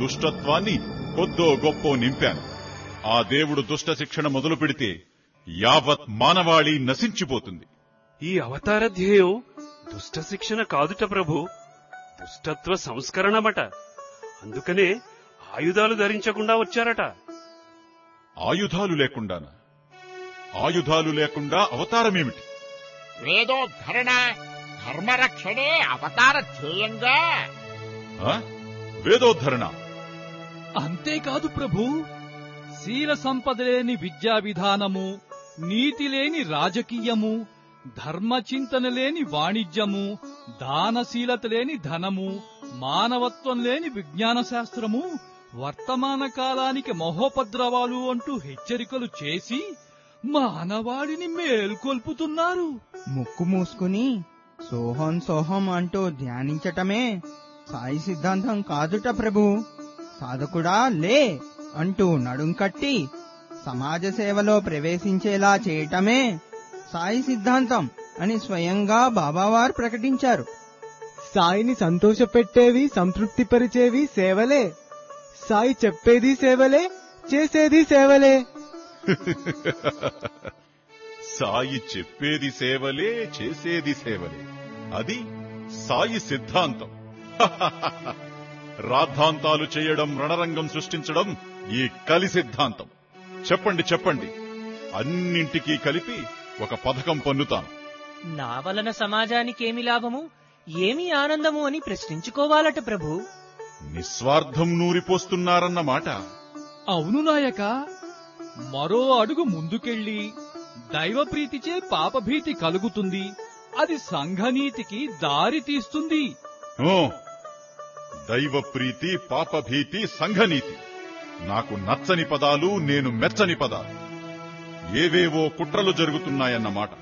దుష్టత్వాన్ని కొద్దో గొప్పో నింపాను ఆ దేవుడు దుష్ట శిక్షణ మొదలు పెడితే యావత్ మానవాళి నశించిపోతుంది ఈ అవతార ధ్యేయం దుష్ట శిక్షణ కాదుట ప్రభు దుష్టత్వ సంస్కరణమట అందుకనే ఆయుధాలు ధరించకుండా వచ్చారట ఆయుధాలు లేకుండానా ఆయుధాలు లేకుండా అవతారమేమిటి వేదోద్ధరణ ధర్మరక్షణే అవతార ధ్యేయంగా ఆ? వేదోద్ధరణ అంతేకాదు ప్రభు శీల సంపద లేని విద్యా విధానము నీతి లేని రాజకీయము ధర్మచింతన లేని వాణిజ్యము దానశీలత లేని ధనము మానవత్వం లేని విజ్ఞాన శాస్త్రము వర్తమాన కాలానికి మహోపద్రవాలు అంటూ హెచ్చరికలు చేసి మానవాడిని మేల్కొల్పుతున్నారు ముక్కు మూసుకుని సోహం సోహం అంటూ ధ్యానించటమే సాయి సిద్ధాంతం కాదుట ప్రభు సాధకుడా లే అంటూ నడుం కట్టి సమాజ సేవలో ప్రవేశించేలా చేయటమే సాయి సిద్ధాంతం అని స్వయంగా బాబావారు ప్రకటించారు సాయిని సంతోషపెట్టేవి సంతృప్తిపరిచేవి సేవలే సాయి చెప్పేది సేవలే చేసేది సేవలే సాయి చెప్పేది సేవలే చేసేది సేవలే అది సాయి సిద్ధాంతం రాద్ధాంతాలు చేయడం రణరంగం సృష్టించడం ఈ కలి సిద్ధాంతం చెప్పండి చెప్పండి అన్నింటికీ కలిపి ఒక పథకం పన్నుతాను నా వలన సమాజానికేమి లాభము ఏమి ఆనందము అని ప్రశ్నించుకోవాలట ప్రభు నిస్వార్థం నూరిపోస్తున్నారన్నమాట అవును నాయక మరో అడుగు ముందుకెళ్ళి దైవప్రీతిచే పాపభీతి కలుగుతుంది అది సంఘనీతికి దారి తీస్తుంది ఓ దైవ ప్రీతి పాపభీతి సంఘనీతి నాకు నచ్చని పదాలు నేను మెచ్చని పదాలు ఏవేవో కుట్రలు జరుగుతున్నాయన్నమాట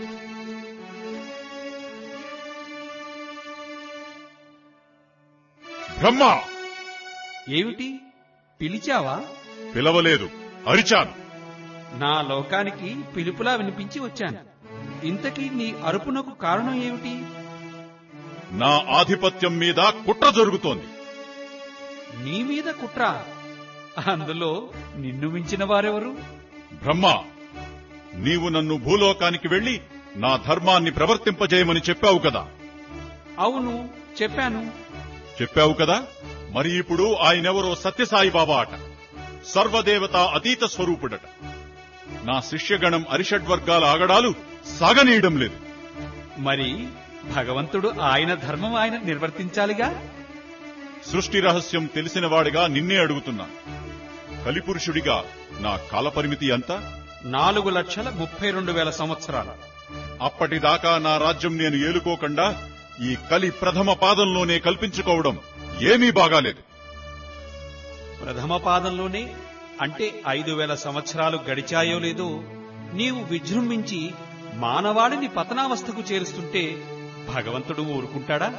బ్రహ్మ ఏమిటి పిలిచావా పిలవలేదు అరిచాను నా లోకానికి పిలుపులా వినిపించి వచ్చాను ఇంతకీ నీ అరుపునకు కారణం ఏమిటి నా ఆధిపత్యం మీద కుట్ర జరుగుతోంది నీ మీద కుట్ర అందులో నిన్ను మించిన వారెవరు బ్రహ్మ నీవు నన్ను భూలోకానికి వెళ్లి నా ధర్మాన్ని ప్రవర్తింపజేయమని చెప్పావు కదా అవును చెప్పాను చెప్పావు కదా మరి ఇప్పుడు ఆయనెవరో సత్యసాయి బాబా అట సర్వదేవత అతీత స్వరూపుడట నా శిష్యగణం అరిషడ్వర్గాల ఆగడాలు సాగనీయడం లేదు మరి భగవంతుడు ఆయన ధర్మం ఆయన నిర్వర్తించాలిగా సృష్టి రహస్యం తెలిసినవాడిగా నిన్నే అడుగుతున్నా కలిపురుషుడిగా నా కాలపరిమితి అంతా నాలుగు లక్షల ముప్పై రెండు వేల సంవత్సరాలు అప్పటిదాకా నా రాజ్యం నేను ఏలుకోకుండా ఈ కలి ప్రథమ పాదంలోనే కల్పించుకోవడం ఏమీ బాగాలేదు ప్రథమ పాదంలోనే అంటే ఐదు వేల సంవత్సరాలు గడిచాయో లేదో నీవు విజృంభించి మానవాళిని పతనావస్థకు చేరుస్తుంటే భగవంతుడు ఊరుకుంటాడా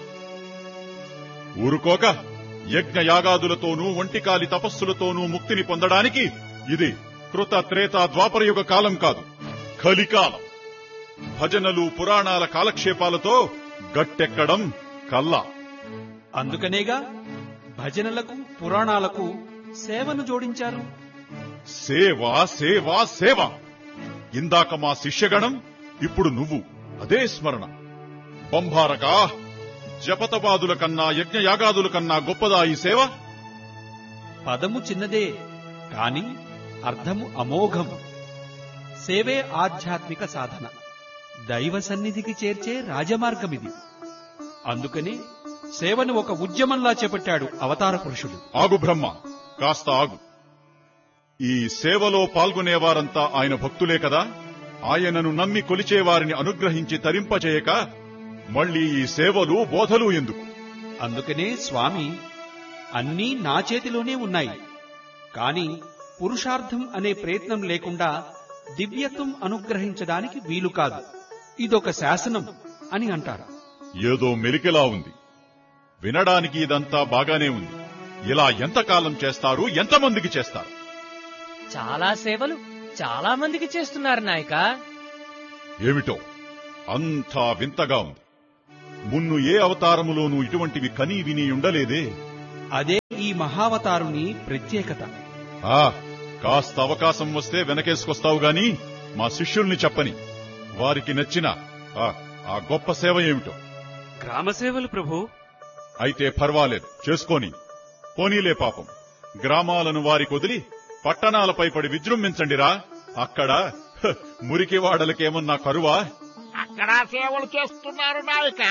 ఊరుకోక యజ్ఞ యాగాదులతోనూ ఒంటికాలి తపస్సులతోనూ ముక్తిని పొందడానికి ఇది కృత త్రేత ద్వాపరయుగ కాలం కాదు కలికాలం భజనలు పురాణాల కాలక్షేపాలతో గట్టెక్కడం కల్లా అందుకనేగా భజనలకు పురాణాలకు సేవను జోడించారు సేవ సేవ సేవ ఇందాక మా శిష్యగణం ఇప్పుడు నువ్వు అదే స్మరణ బంభారక జపతపాదుల కన్నా యజ్ఞయాగాదుల కన్నా గొప్పదా ఈ సేవ పదము చిన్నదే కాని అర్థము అమోఘం సేవే ఆధ్యాత్మిక సాధన దైవ సన్నిధికి చేర్చే రాజమార్గమిది అందుకని సేవను ఒక ఉద్యమంలా చేపట్టాడు అవతార పురుషుడు ఆగు బ్రహ్మ కాస్త ఆగు ఈ సేవలో పాల్గొనేవారంతా ఆయన భక్తులే కదా ఆయనను నమ్మి కొలిచేవారిని అనుగ్రహించి తరింపచేయక మళ్ళీ ఈ సేవలు బోధలు ఎందుకు అందుకనే స్వామి అన్నీ నా చేతిలోనే ఉన్నాయి కాని పురుషార్థం అనే ప్రయత్నం లేకుండా దివ్యత్వం అనుగ్రహించడానికి వీలు కాదు ఇదొక శాసనం అని అంటారు ఏదో మెలికెలా ఉంది వినడానికి ఇదంతా బాగానే ఉంది ఇలా ఎంతకాలం చేస్తారు ఎంతమందికి చేస్తారు చాలా సేవలు చాలా మందికి చేస్తున్నారు నాయక ఏమిటో అంతా వింతగా ఉంది మున్ను ఏ అవతారములోనూ ఇటువంటివి కనీ విని ఉండలేదే అదే ఈ మహావతారుని ప్రత్యేకత ఆ కాస్త అవకాశం వస్తే వెనకేసుకొస్తావు గాని మా శిష్యుల్ని చెప్పని వారికి నచ్చిన ఆ ఆ గొప్ప సేవ ఏమిటో గ్రామ సేవలు ప్రభు అయితే పర్వాలేదు చేసుకోని పోనీలే పాపం గ్రామాలను వారికి వదిలి పట్టణాలపై పడి విజృంభించండిరా అక్కడ హ, మురికి వాడలకేమన్నా కరువా అక్కడ సేవలు చేస్తున్నారు నాయక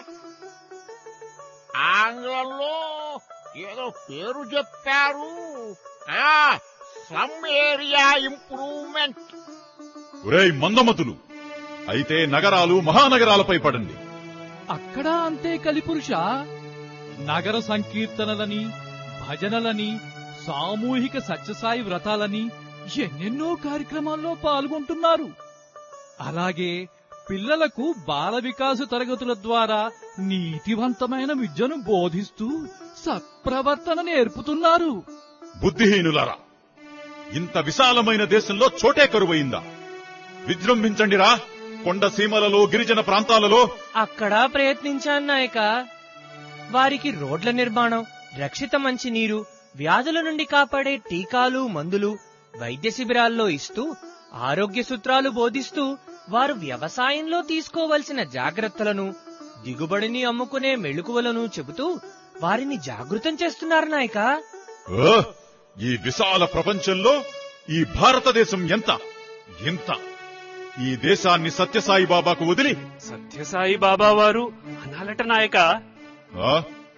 ఆంగ్లంలో ఏదో పేరు చెప్పారు ఆ సమ్ ఏరియా ఇంప్రూవ్మెంట్ ఒరేయ్ మందమతులు అయితే నగరాలు మహానగరాలపై పడండి అక్కడ అంతే కలిపురుష నగర సంకీర్తనలని భజనలని సామూహిక సత్యసాయి వ్రతాలని ఎన్నెన్నో కార్యక్రమాల్లో పాల్గొంటున్నారు అలాగే పిల్లలకు బాల వికాస తరగతుల ద్వారా నీతివంతమైన విద్యను బోధిస్తూ సత్ప్రవర్తన నేర్పుతున్నారు బుద్ధిహీనులారా ఇంత విశాలమైన దేశంలో చోటే కరువయిందా విజృంభించండిరా కొండ సీమలలో గిరిజన ప్రాంతాలలో అక్కడ ప్రయత్నించాను నాయక వారికి రోడ్ల నిర్మాణం రక్షిత మంచినీరు వ్యాధుల నుండి కాపాడే టీకాలు మందులు వైద్య శిబిరాల్లో ఇస్తూ ఆరోగ్య సూత్రాలు బోధిస్తూ వారు వ్యవసాయంలో తీసుకోవలసిన జాగ్రత్తలను దిగుబడిని అమ్ముకునే మెళుకువలను చెబుతూ వారిని జాగృతం చేస్తున్నారు నాయక ఓ, ఈ విశాల ప్రపంచంలో ఈ భారతదేశం ఎంత ఎంత ఈ దేశాన్ని సత్యసాయి బాబాకు వదిలి సత్యసాయి బాబా వారు అనాలట నాయక ఆ?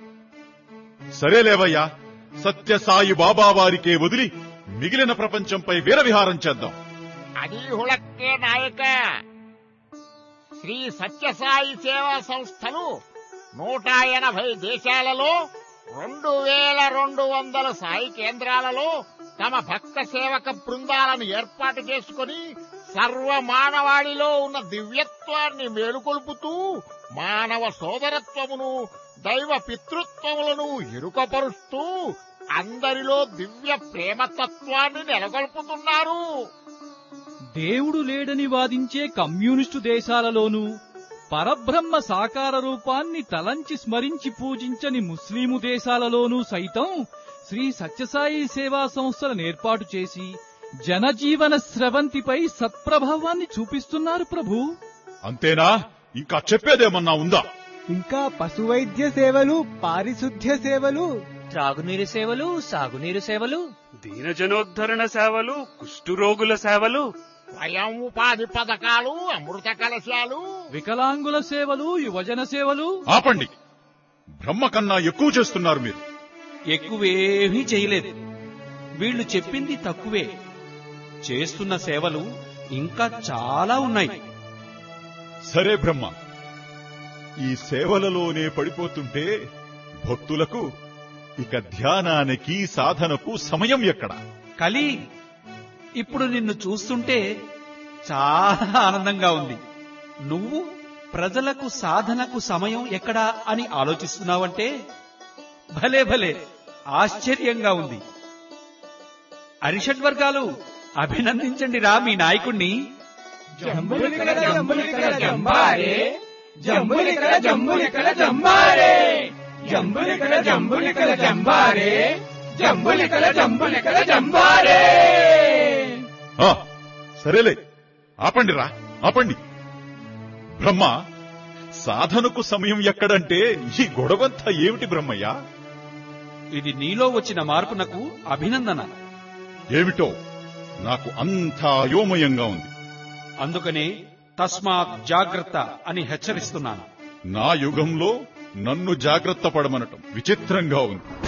సరేలేవయ్యా సత్యసాయి బాబా వారికే వదిలి మిగిలిన ప్రపంచంపై వీరవిహారం చేద్దాం అది హుళక్కే నాయక శ్రీ సత్యసాయి సేవా సంస్థలు నూట ఎనభై దేశాలలో రెండు వేల రెండు వందల సాయి కేంద్రాలలో తమ భక్త సేవక బృందాలను ఏర్పాటు చేసుకుని సర్వ మానవాళిలో ఉన్న దివ్యత్వాన్ని మేలుకొల్పుతూ మానవ సోదరత్వమును దైవ పితృత్వములను ఇరుకపరుస్తూ అందరిలో దివ్య ప్రేమతత్వాన్ని నెలకొల్పుతున్నారు దేవుడు లేడని వాదించే కమ్యూనిస్టు దేశాలలోనూ పరబ్రహ్మ సాకార రూపాన్ని తలంచి స్మరించి పూజించని ముస్లిము దేశాలలోనూ సైతం శ్రీ సత్యసాయి సేవా సంస్థలను ఏర్పాటు చేసి జనజీవన స్రవంతిపై సత్ప్రభావాన్ని చూపిస్తున్నారు ప్రభు అంతేనా ఇంకా చెప్పేదేమన్నా ఉందా ఇంకా పశువైద్య సేవలు పారిశుద్ధ్య సేవలు త్రాగునీరు సేవలు సాగునీరు సేవలు దీనజనోద్ధరణ సేవలు కుష్ఠురోగుల సేవలు స్వయం ఉపాధి పథకాలు అమృత కలశాలు వికలాంగుల సేవలు యువజన సేవలు ఆపండి బ్రహ్మ కన్నా ఎక్కువ చేస్తున్నారు మీరు ఎక్కువేమీ చేయలేదు వీళ్ళు చెప్పింది తక్కువే చేస్తున్న సేవలు ఇంకా చాలా ఉన్నాయి సరే బ్రహ్మ ఈ సేవలలోనే పడిపోతుంటే భక్తులకు ఇక ధ్యానానికి సాధనకు సమయం ఎక్కడ కలి ఇప్పుడు నిన్ను చూస్తుంటే చాలా ఆనందంగా ఉంది నువ్వు ప్రజలకు సాధనకు సమయం ఎక్కడా అని ఆలోచిస్తున్నావంటే భలే భలే ఆశ్చర్యంగా ఉంది అరిషడ్ వర్గాలు అభినందించండి రా మీ నాయకుణ్ణి జంబులికల జంబులికల జంబారే జంబులికల జంబులికల జంబారే జంబులికల జంబులికల జంబారే జంబులికల జంబులికల జంబారే ఆ, సరేలే ఆపండిరా ఆపండి బ్రహ్మ సాధనకు సమయం ఎక్కడంటే ఈ గొడవంతా ఏమిటి బ్రహ్మయ్య ఇది నీలో వచ్చిన మార్పునకు అభినందన ఏమిటో నాకు అంతా అయోమయంగా ఉంది అందుకనే తస్మాత్ జాగ్రత్త అని హెచ్చరిస్తున్నాను నా యుగంలో నన్ను జాగ్రత్త పడమనటం విచిత్రంగా ఉంది